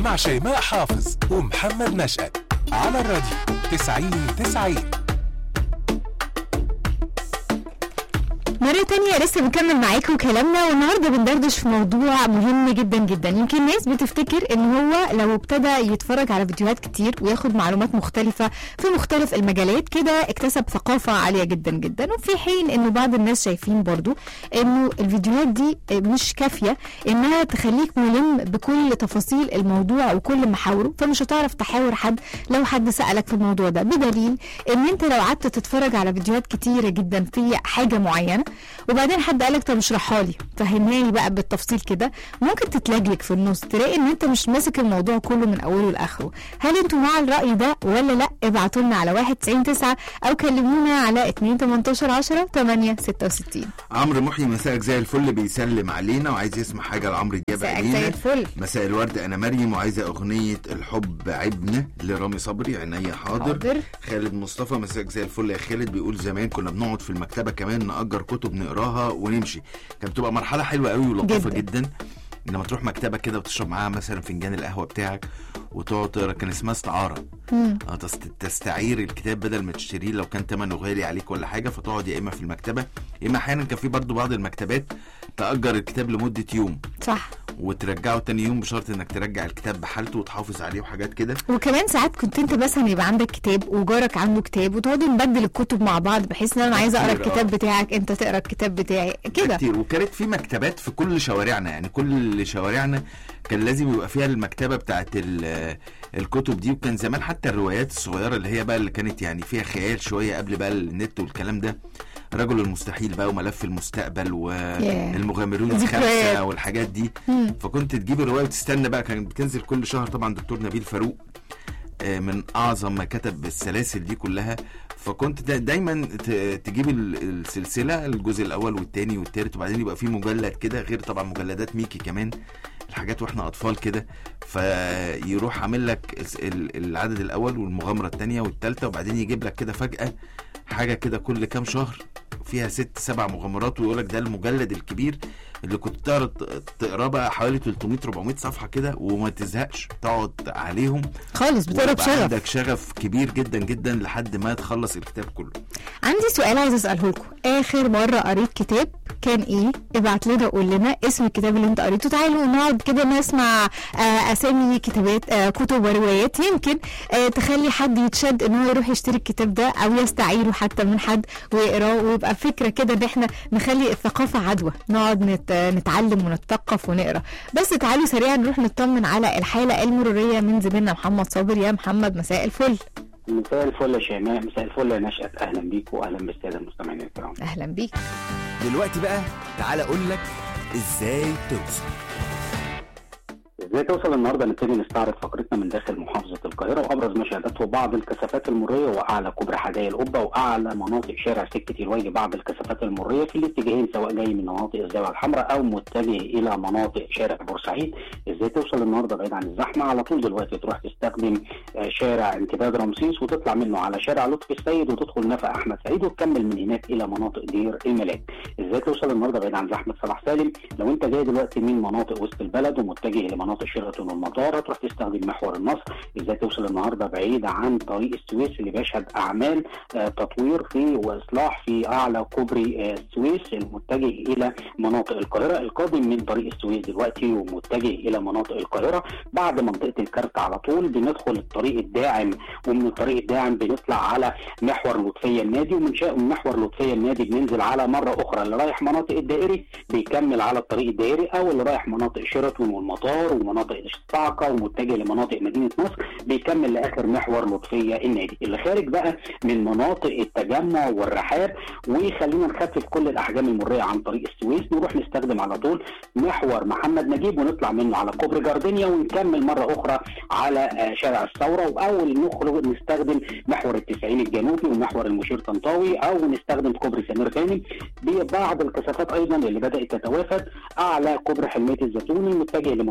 مع شيماء حافظ ومحمد نشأت على الراديو 90 90 مرة تانية لسه بنكمل معاكم كلامنا والنهاردة بندردش في موضوع مهم جدا جدا يمكن الناس بتفتكر ان هو لو ابتدى يتفرج على فيديوهات كتير وياخد معلومات مختلفة في مختلف المجالات كده اكتسب ثقافة عالية جدا جدا وفي حين انه بعض الناس شايفين برضو انه الفيديوهات دي مش كافية انها تخليك ملم بكل تفاصيل الموضوع وكل محاوره فمش هتعرف تحاور حد لو حد سألك في الموضوع ده بدليل ان انت لو قعدت تتفرج على فيديوهات كتيرة جدا في حاجة معينة وبعدين حد قالك طب اشرحها لي فهمها لي بقى بالتفصيل كده ممكن تتلجلج في النص تلاقي ان انت مش ماسك الموضوع كله من اوله لاخره هل انتوا مع الراي ده ولا لا ابعتوا لنا على 199 او كلمونا على 2 18 10 8 66 عمرو محيي مساءك زي الفل بيسلم علينا وعايز يسمع حاجه لعمرو دياب مساءك علينا زي الفل. مساء الورد انا مريم وعايزه اغنيه الحب عبنا لرامي صبري عينيا حاضر حاضر. خالد مصطفى مساءك زي الفل يا خالد بيقول زمان كنا بنقعد في المكتبه كمان نأجر كتب نقراها ونمشي كانت بتبقى مرحله حلوه قوي ولطيفه جداً. جدا, جدا. لما تروح مكتبه كده وتشرب معاها مثلا فنجان القهوه بتاعك وتقعد تقرا كان اسمها استعاره اه تست- تستعير الكتاب بدل ما تشتريه لو كان ثمنه غالي عليك ولا حاجه فتقعد يا اما في المكتبه يا اما احيانا كان في برضو بعض المكتبات تأجر الكتاب لمده يوم صح وترجعه تاني يوم بشرط انك ترجع الكتاب بحالته وتحافظ عليه وحاجات كده وكمان ساعات كنت انت مثلا يبقى عندك كتاب وجارك عنده كتاب وتقعدوا نبدل الكتب مع بعض بحيث ان انا عايزه اقرا كتير، الكتاب اه. بتاعك انت تقرا الكتاب بتاعي كده كتير وكانت في مكتبات في كل شوارعنا يعني كل شوارعنا كان لازم يبقى فيها المكتبه بتاعت ال- الكتب دي وكان زمان حتى الروايات الصغيره اللي هي بقى اللي كانت يعني فيها خيال شويه قبل بقى النت والكلام ده رجل المستحيل بقى وملف المستقبل والمغامرون ذكريات. الخمسه والحاجات دي فكنت تجيب الروايه وتستنى بقى كانت بتنزل كل شهر طبعا دكتور نبيل فاروق آه، من اعظم ما كتب السلاسل دي كلها فكنت دا دايما ت- تجيب ال- السلسله الجزء الاول والثاني والثالث وبعدين يبقى في مجلد كده غير طبعا مجلدات ميكي كمان الحاجات واحنا اطفال كده فيروح عامل لك الس- ال- العدد الاول والمغامره الثانيه والثالثه وبعدين يجيب لك كده فجاه حاجه كده كل كام شهر فيها ست سبع مغامرات ويقول لك ده المجلد الكبير اللي كنت تقرا تقراه بقى حوالي 300 400 صفحه كده وما تزهقش تقعد عليهم خالص بتقرا ويبقى بشغف عندك شغف كبير جدا جدا لحد ما تخلص الكتاب كله عندي سؤال عايز اساله لكم اخر مره قريت كتاب كان ايه ابعت لنا قول لنا اسم الكتاب اللي انت قريته تعالوا نقعد كده نسمع آه اسامي كتابات آه كتب وروايات يمكن آه تخلي حد يتشد ان هو يروح يشتري الكتاب ده او يستعيره حتى من حد ويقراه ويبقى فكره كده ان احنا نخلي الثقافه عدوى نقعد نت نتعلم ونتثقف ونقرا بس تعالوا سريعا نروح نطمن على الحاله المروريه من زميلنا محمد صابر يا محمد مساء الفل مساء الفل يا شيماء مساء الفل يا نشأت اهلا بيك واهلا بالساده المستمعين الكرام اهلا بيك دلوقتي بقى تعالى اقول لك ازاي توصل ازاي توصل النهارده نبتدي نستعرض فقرتنا من داخل محافظه القاهره وابرز ما شهدته بعض الكثافات المريه واعلى كوبري حدائق القبه واعلى مناطق شارع سكه الوادي بعض الكثافات المريه في الاتجاهين سواء جاي من مناطق الزاويه الحمراء او متجه الى مناطق شارع بورسعيد ازاي توصل النهارده بعيد عن الزحمه على طول دلوقتي تروح تستخدم آه، شارع امتداد رمسيس وتطلع منه على شارع لطفي السيد وتدخل نفق احمد سعيد وتكمل من هناك الى مناطق دير الملاك ازاي توصل النهارده بعيد عن زحمه صلاح سالم لو انت جاي دلوقتي من مناطق وسط البلد ومتجه لمناطق شيراتون والمطار تروح تستخدم محور النصر ازاي توصل النهارده بعيد عن طريق السويس اللي بيشهد اعمال آه، تطوير في واصلاح في اعلى كوبري آه، السويس المتجه الى مناطق القاهره القادم من طريق السويس دلوقتي ومتجه الى مناطق القاهره بعد منطقه الكارت على طول بندخل الطريق الداعم ومن الطريق الداعم بنطلع على محور لطفيه النادي ومن شاء من محور لطفيه النادي بننزل على مره اخرى اللي رايح مناطق الدائري بيكمل على الطريق الدائري او اللي رايح مناطق شيراتون والمطار ومناطق الصعقه ومتجه لمناطق مدينه نصر بيكمل لاخر محور لطفيه النادي اللي خارج بقى من مناطق التجمع والرحاب وخلينا نخفف كل الاحجام المريه عن طريق السويس نروح نستخدم على طول محور محمد نجيب ونطلع منه على كوبري جاردينيا ونكمل مره اخرى على آه، شارع الثوره واول نخرج نستخدم محور التسعين الجنوبي ومحور المشير طنطاوي او نستخدم كوبري سمير غانم ببعض الكثافات ايضا اللي بدات تتوافد اعلى كوبري حلميه الزيتون المتجه لمناطق المنصوره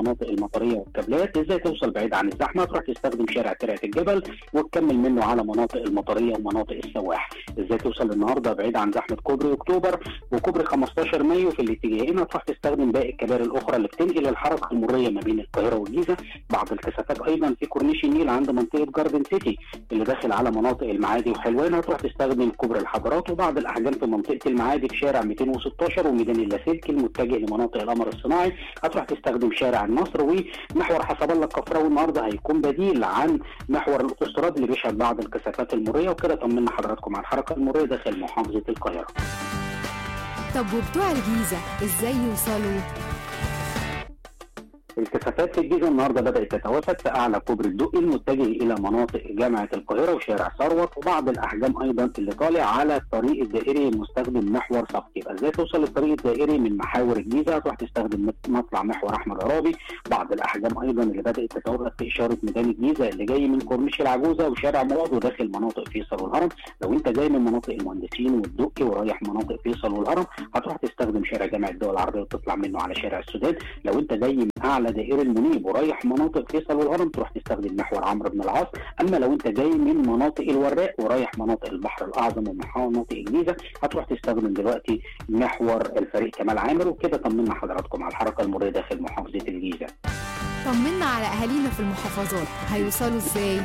المطريه والكابلات ازاي توصل بعيد عن الزحمه تروح تستخدم شارع ترعه الجبل وتكمل منه على مناطق المطريه ومناطق السواح ازاي توصل النهارده بعيد عن زحمه كوبري اكتوبر وكوبري 15 مايو في الاتجاهين هتروح تستخدم باقي الكباري الاخرى اللي بتنقل الحركه المريه ما بين القاهره والجيزه بعض الكثافات ايضا في كورنيش النيل عند منطقه جاردن سيتي اللي داخل على مناطق المعادي وحلوان هتروح تستخدم كوبري الحضارات وبعض الاحجام في منطقه المعادي في شارع 216 وميدان اللاسلكي المتجه لمناطق القمر الصناعي هتروح تستخدم شارع النصر ومحور حسب الله الكفراوي النهارده هيكون بديل عن محور الاوتوستراد اللي بيشهد بعض الكثافات المريه وكده طمنا حضراتكم على الحركه المريه داخل محافظه القاهره. طب وبتوع الجيزه ازاي يوصلوا الكثافات في الجيزه النهارده بدات تتوافد في اعلى كوبري الدقي المتجه الى مناطق جامعه القاهره وشارع ثروت وبعض الاحجام ايضا اللي طالع على الطريق الدائري المستخدم محور صفقي يبقى ازاي توصل للطريق الدائري من محاور الجيزه هتروح تستخدم مطلع محور احمد عرابي بعض الاحجام ايضا اللي بدات تتوافد في اشاره ميدان الجيزه اللي جاي من كورنيش العجوزه وشارع مراد وداخل مناطق فيصل والهرم لو انت جاي من مناطق المهندسين والدقي ورايح مناطق فيصل والهرم هتروح تستخدم شارع جامعه الدول العربيه وتطلع منه على شارع السودان لو انت جاي من اعلى دائري المنيب ورايح مناطق فيصل والهرم تروح تستخدم محور عمرو بن العاص اما لو انت جاي من مناطق الوراق ورايح مناطق البحر الاعظم ومناطق الجيزه هتروح تستخدم دلوقتي محور الفريق كمال عامر وكده طمنا حضراتكم على الحركه المريه داخل محافظه الجيزه طمنا على اهالينا في المحافظات هيوصلوا ازاي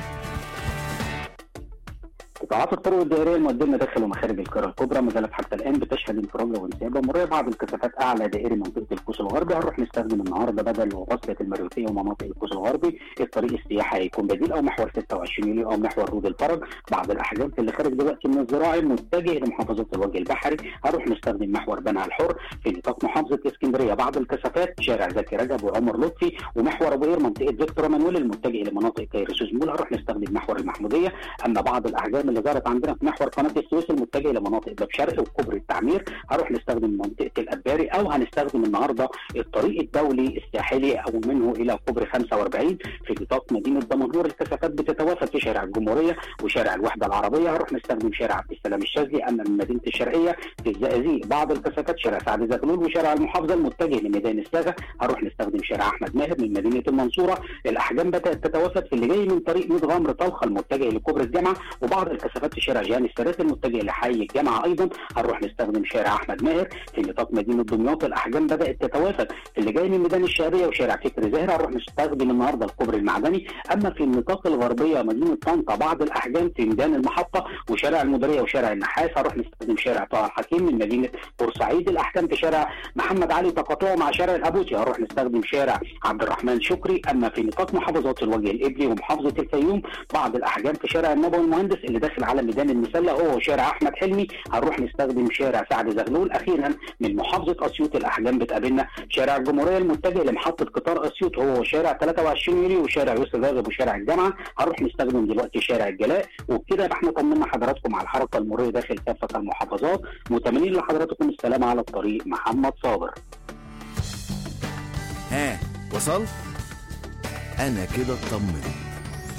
قطاعات الطرق الدائريه المقدمه داخل ومخارج القاهره الكبرى ما زالت حتى الان بتشهد انفراجه وانسيابه مريه بعض الكثافات اعلى دائري منطقه القوس الغربي هنروح نستخدم النهارده بدل وصله المريوطيه ومناطق القوس الغربي الطريق السياحي هيكون بديل او محور 26 يوليو او محور رود الفرج بعض الاحجام اللي خارج دلوقتي من الزراعي متجه لمحافظه الوجه البحري هنروح نستخدم محور بنها الحر في نطاق محافظه اسكندريه بعض الكثافات شارع زكي رجب وعمر لطفي ومحور ابو قير منطقه فيكتور مانويل المتجه لمناطق كيرسوس مول هنروح نستخدم محور المحموديه اما بعض الاحجام اللي ظهرت عندنا في محور قناه السويس المتجه لمناطق باب شرقي وكوبري التعمير هنروح نستخدم منطقه الاباري او هنستخدم النهارده الطريق الدولي الساحلي او منه الى كوبري 45 في نطاق مدينه دمنهور الكثافات بتتوافد في شارع الجمهوريه وشارع الوحده العربيه هنروح نستخدم شارع عبد السلام الشاذلي اما من مدينه الشرقيه في الزقازيق بعض الكثافات شارع سعد زغلول وشارع المحافظه المتجه لميدان الساغه هنروح نستخدم شارع احمد ماهر من مدينه المنصوره الاحجام بدات تتوافد في اللي جاي من طريق ميت غمر طلخه المتجه لكوبري الجامعه وبعض الكثافات في شارع جهان السادات المتجه لحي الجامعه ايضا هنروح نستخدم شارع احمد ماهر في نطاق مدينه دمياط الاحجام بدات تتوافد في اللي جاي من ميدان الشهريه وشارع فكري زاهر هنروح نستخدم النهارده الكوبري المعدني اما في النطاق الغربيه مدينه طنطا بعض الاحجام في ميدان المحطه وشارع المديريه وشارع النحاس هنروح نستخدم شارع طه الحكيم من مدينه بورسعيد الاحكام في شارع محمد علي تقاطعه مع شارع الابوتي هنروح نستخدم شارع عبد الرحمن شكري اما في نطاق محافظات الوجه الابلي ومحافظه الفيوم بعض الاحجام في شارع النبوي المهندس اللي داخل على ميدان المسله هو شارع احمد حلمي هنروح نستخدم شارع سعد زغلول اخيرا من محافظه اسيوط الاحجام بتقابلنا شارع الجمهوريه المتجه لمحطه قطار اسيوط هو شارع 23 يوليو وشارع يوسف راغب وشارع الجامعه هنروح نستخدم دلوقتي شارع الجلاء وبكده يبقى احنا طمنا حضراتكم على الحركه المروريه داخل كافه المحافظات متمنين لحضراتكم السلامه على الطريق محمد صابر ها وصلت انا كده اطمنت